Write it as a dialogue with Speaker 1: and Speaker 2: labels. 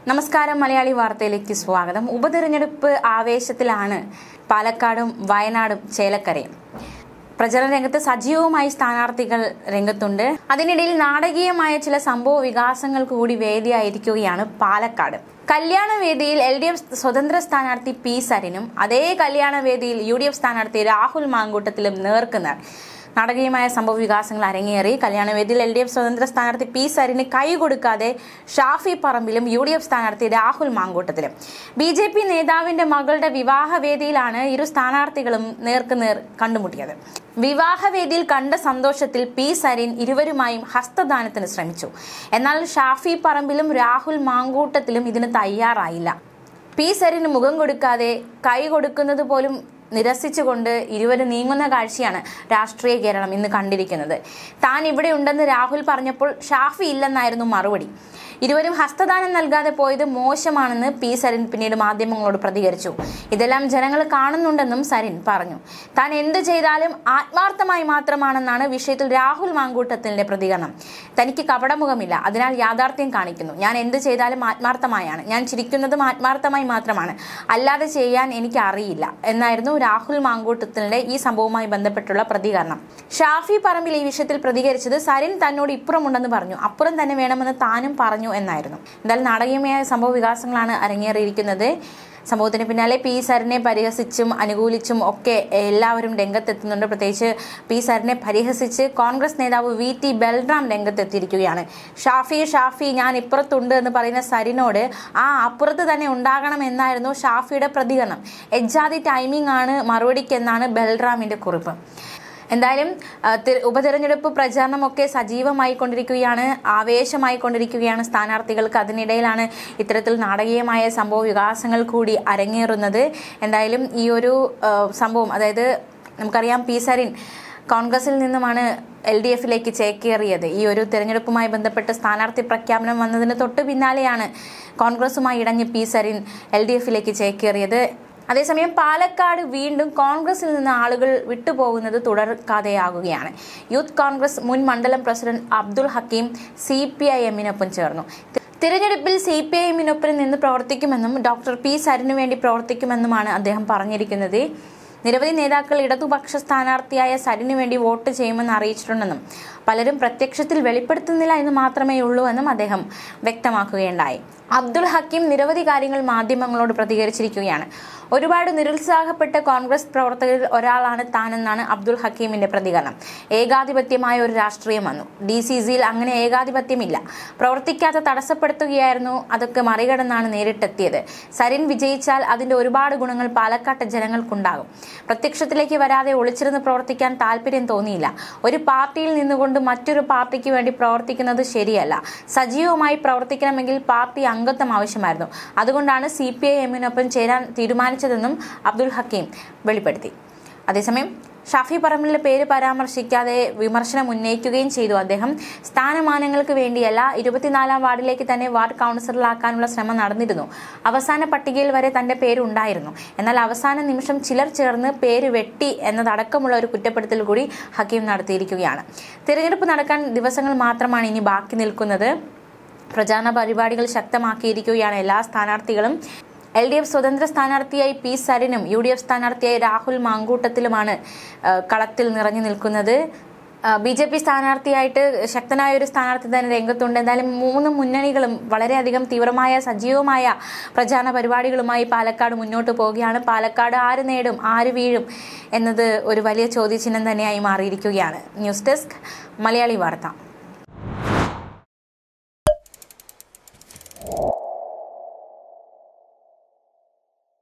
Speaker 1: നമസ്കാരം മലയാളി വാർത്തയിലേക്ക് സ്വാഗതം ഉപതെരഞ്ഞെടുപ്പ് ആവേശത്തിലാണ് പാലക്കാടും വയനാടും ചേലക്കരയും പ്രചരണ രംഗത്ത് സജീവമായി സ്ഥാനാർത്ഥികൾ രംഗത്തുണ്ട് അതിനിടയിൽ നാടകീയമായ ചില സംഭവ വികാസങ്ങൾക്ക് കൂടി വേദിയായിരിക്കുകയാണ് പാലക്കാട് കല്യാണവേദിയിൽ എൽ ഡി എഫ് സ്വതന്ത്ര സ്ഥാനാർത്ഥി പി സരിനും അതേ കല്യാണവേദിയിൽ യു ഡി എഫ് സ്ഥാനാർത്ഥി രാഹുൽ മാങ്കൂട്ടത്തിലും നേർക്കുനേർ നാടകീയമായ സംഭവ വികാസങ്ങൾ അരങ്ങേറി കല്യാണവേദിയിൽ എൽ ഡി എഫ് സ്വതന്ത്ര സ്ഥാനാർത്ഥി പി സരിന് കൈ കൊടുക്കാതെ ഷാഫി പറമ്പിലും യു ഡി എഫ് സ്ഥാനാർത്ഥി രാഹുൽ മാങ്കൂട്ടത്തിലും ബി ജെ പി നേതാവിന്റെ മകളുടെ വിവാഹവേദിയിലാണ് ഇരു സ്ഥാനാർത്ഥികളും നേർക്കുനേർ കണ്ടുമുട്ടിയത് വിവാഹവേദിയിൽ കണ്ട സന്തോഷത്തിൽ പി സരിൻ ഇരുവരുമായും ഹസ്തദാനത്തിന് ശ്രമിച്ചു എന്നാൽ ഷാഫി പറമ്പിലും രാഹുൽ മാങ്കൂട്ടത്തിലും ഇതിന് തയ്യാറായില്ല പി സരിന് മുഖം കൊടുക്കാതെ കൈ കൊടുക്കുന്നത് പോലും നിരസിച്ചുകൊണ്ട് ഇരുവരും നീങ്ങുന്ന കാഴ്ചയാണ് രാഷ്ട്രീയ കേരളം ഇന്ന് കണ്ടിരിക്കുന്നത് താൻ ഇവിടെ ഉണ്ടെന്ന് രാഹുൽ പറഞ്ഞപ്പോൾ ഷാഫി ഇല്ലെന്നായിരുന്നു മറുപടി ഇരുവരും ഹസ്തദാനം നൽകാതെ പോയത് മോശമാണെന്ന് പി സരിൻ പിന്നീട് മാധ്യമങ്ങളോട് പ്രതികരിച്ചു ഇതെല്ലാം ജനങ്ങൾ കാണുന്നുണ്ടെന്നും സരിൻ പറഞ്ഞു താൻ എന്ത് ചെയ്താലും ആത്മാർത്ഥമായി മാത്രമാണെന്നാണ് വിഷയത്തിൽ രാഹുൽ മാങ്കൂട്ടത്തിന്റെ പ്രതികരണം തനിക്ക് കപടമുഖമില്ല അതിനാൽ യാഥാർത്ഥ്യം കാണിക്കുന്നു ഞാൻ എന്ത് ചെയ്താലും ആത്മാർത്ഥമായാണ് ഞാൻ ചിരിക്കുന്നതും ആത്മാർത്ഥമായി മാത്രമാണ് അല്ലാതെ ചെയ്യാൻ എനിക്ക് അറിയില്ല എന്നായിരുന്നു രാഹുൽ മാങ്കൂട്ടത്തിന്റെ ഈ സംഭവവുമായി ബന്ധപ്പെട്ടുള്ള പ്രതികരണം ഷാഫി പറമ്പിൽ ഈ വിഷയത്തിൽ പ്രതികരിച്ചത് സരിൻ തന്നോട് ഇപ്പുറമുണ്ടെന്ന് പറഞ്ഞു അപ്പുറം തന്നെ വേണമെന്ന് താനും പറഞ്ഞു എന്നായിരുന്നു എന്തായാലും നാടകീയമായ സംഭവ വികാസങ്ങളാണ് അരങ്ങേറിയിരിക്കുന്നത് സംഭവത്തിന് പിന്നാലെ പി സരിനെ പരിഹസിച്ചും അനുകൂലിച്ചും ഒക്കെ എല്ലാവരും രംഗത്തെത്തുന്നുണ്ട് പ്രത്യേകിച്ച് പി സരിനെ പരിഹസിച്ച് കോൺഗ്രസ് നേതാവ് വി ടി ബൽറാം രംഗത്തെത്തിയിരിക്കുകയാണ് ഷാഫി ഷാഫി ഞാൻ ഇപ്പുറത്തുണ്ട് എന്ന് പറയുന്ന സരിനോട് ആ അപ്പുറത്ത് തന്നെ ഉണ്ടാകണം എന്നായിരുന്നു ഷാഫിയുടെ പ്രതികരണം എജ്ജാതി ടൈമിംഗ് ആണ് മറുപടിക്കെന്നാണ് ബൽറാമിന്റെ കുറിപ്പ് എന്തായാലും ആ, തി- ഉപതെരഞ്ഞെടുപ്പ് പ്രചാരണമൊക്കെ സജീവമായി കൊണ്ടിരിക്കുകയാണ് ആവേശമായി കൊണ്ടിരിക്കുകയാണ് സ്ഥാനാർത്ഥികൾക്ക് അതിനിടയിലാണ് ഇത്തരത്തിൽ നാടകീയമായ സംഭവ വികാസങ്ങൾ കൂടി അരങ്ങേറുന്നത് എന്തായാലും ഈ ഒരു ആ, സംഭവം അതായത് നമുക്കറിയാം പി സരിൻ കോൺഗ്രസിൽ നിന്നുമാണ് എൽ ഡി എഫിലേക്ക് ചേക്കേറിയത് ഈ ഒരു തെരഞ്ഞെടുപ്പുമായി ബന്ധപ്പെട്ട് സ്ഥാനാർത്ഥി പ്രഖ്യാപനം വന്നതിന് തൊട്ട് പിന്നാലെയാണ് കോൺഗ്രസുമായി ഇടഞ്ഞ് പി സരിൻ എൽ ഡി എഫിലേക്ക് ചേക്കേറിയത് അതേസമയം പാലക്കാട് വീണ്ടും കോൺഗ്രസിൽ നിന്ന് ആളുകൾ വിട്ടുപോകുന്നത് തുടർക്കഥയാകുകയാണ് യൂത്ത് കോൺഗ്രസ് മുൻ മണ്ഡലം president Abdul Hakeem C P I എമ്മിനൊപ്പം ചേർന്നു തിരഞ്ഞെടുപ്പിൽ സി പി ഐ എമ്മിനൊപ്പം നിന്ന് പ്രവർത്തിക്കുമെന്നും ഡോക്ടർ പി സരിനു വേണ്ടി പ്രവർത്തിക്കുമെന്നുമാണ് അദ്ദേഹം പറഞ്ഞിരിക്കുന്നത് നിരവധി നേതാക്കൾ ഇടതുപക്ഷ സ്ഥാനാർത്ഥിയായ സരിനു വേണ്ടി വോട്ട് ചെയ്യുമെന്ന് അറിയിച്ചിട്ടുണ്ടെന്നും പലരും പ്രത്യക്ഷത്തിൽ വെളിപ്പെടുത്തുന്നില്ല എന്ന് മാത്രമേ ഉള്ളൂ എന്നും അദ്ദേഹം വ്യക്തമാക്കുകയുണ്ടായി അബ്ദുൾ ഹക്കീം നിരവധി കാര്യങ്ങൾ മാധ്യമങ്ങളോട് പ്രതികരിച്ചിരിക്കുകയാണ് ഒരുപാട് നിരുത്സാഹപ്പെട്ട കോൺഗ്രസ് പ്രവർത്തകരിൽ ഒരാളാണ് താനെന്നാണ് അബ്ദുൾ ഹക്കീമിന്റെ പ്രതികരണം ഏകാധിപത്യമായ ഒരു രാഷ്ട്രീയം വന്നു ഡി സി സിയിൽ അങ്ങനെ ഏകാധിപത്യമില്ല പ്രവർത്തിക്കാതെ തടസ്സപ്പെടുത്തുകയായിരുന്നു അതൊക്കെ മറികടന്നാണ് നേരിട്ടെത്തിയത് സരിൻ വിജയിച്ചാൽ അതിന്റെ ഒരുപാട് ഗുണങ്ങൾ പാലക്കാട്ടെ ജനങ്ങൾക്കുണ്ടാകും പ്രത്യക്ഷത്തിലേക്ക് വരാതെ ഒളിച്ചിരുന്ന് പ്രവർത്തിക്കാൻ താല്പര്യം തോന്നിയില്ല ഒരു പാർട്ടിയിൽ നിന്നുകൊണ്ട് മറ്റൊരു പാർട്ടിക്ക് വേണ്ടി പ്രവർത്തിക്കുന്നത് ശരിയല്ല സജീവമായി പ്രവർത്തിക്കണമെങ്കിൽ പാർട്ടി അംഗത്വം ആവശ്യമായിരുന്നു അതുകൊണ്ടാണ് സി പി ഐ എമ്മിനൊപ്പം ചേരാൻ തീരുമാനിച്ചതെന്നും അബ്ദുൽ ഹക്കീം വെളിപ്പെടുത്തി അതേസമയം ഷാഫി പറമ്പിലിന്റെ പേര് പരാമർശിക്കാതെ വിമർശനം ഉന്നയിക്കുകയും ചെയ്തു അദ്ദേഹം സ്ഥാനമാനങ്ങൾക്ക് വേണ്ടിയല്ല ഇരുപത്തിനാലാം വാർഡിലേക്ക് തന്നെ വാർഡ് കൗൺസിലറാക്കാനുള്ള ശ്രമം നടന്നിരുന്നു അവസാന പട്ടികയിൽ വരെ തന്റെ പേര് ഉണ്ടായിരുന്നു എന്നാൽ അവസാന നിമിഷം ചിലർ ചേർന്ന് പേര് വെട്ടി എന്നതടക്കമുള്ള ഒരു കുറ്റപ്പെടുത്തൽ കൂടി ഹക്കീം നടത്തിയിരിക്കുകയാണ് തിരഞ്ഞെടുപ്പ് നടക്കാൻ ദിവസങ്ങൾ മാത്രമാണ് ഇനി ബാക്കി നിൽക്കുന്നത് പ്രചാരണ പരിപാടികൾ ശക്തമാക്കിയിരിക്കുകയാണ് എല്ലാ സ്ഥാനാർത്ഥികളും എൽ ഡി എഫ് സ്വതന്ത്ര സ്ഥാനാർത്ഥിയായി പി സരിനും യു ഡി എഫ് സ്ഥാനാർത്ഥിയായി രാഹുൽ മാങ്കൂട്ടത്തിലുമാണ് ആ, കളത്തിൽ നിറഞ്ഞു നിൽക്കുന്നത് ബി ജെ പി സ്ഥാനാർത്ഥിയായിട്ട് ശക്തനായ ഒരു സ്ഥാനാർത്ഥി തന്നെ രംഗത്തുണ്ട് എന്തായാലും മൂന്ന് മുന്നണികളും വളരെയധികം തീവ്രമായ സജീവമായ പ്രചാരണ പരിപാടികളുമായി പാലക്കാട് മുന്നോട്ട് പോവുകയാണ് പാലക്കാട് ആര് നേടും ആര് വീഴും എന്നത് ഒരു വലിയ ചോദ്യചിഹ്നം തന്നെയായി മാറിയിരിക്കുകയാണ് ന്യൂസ് ഡെസ്ക് മലയാളി വാർത്ത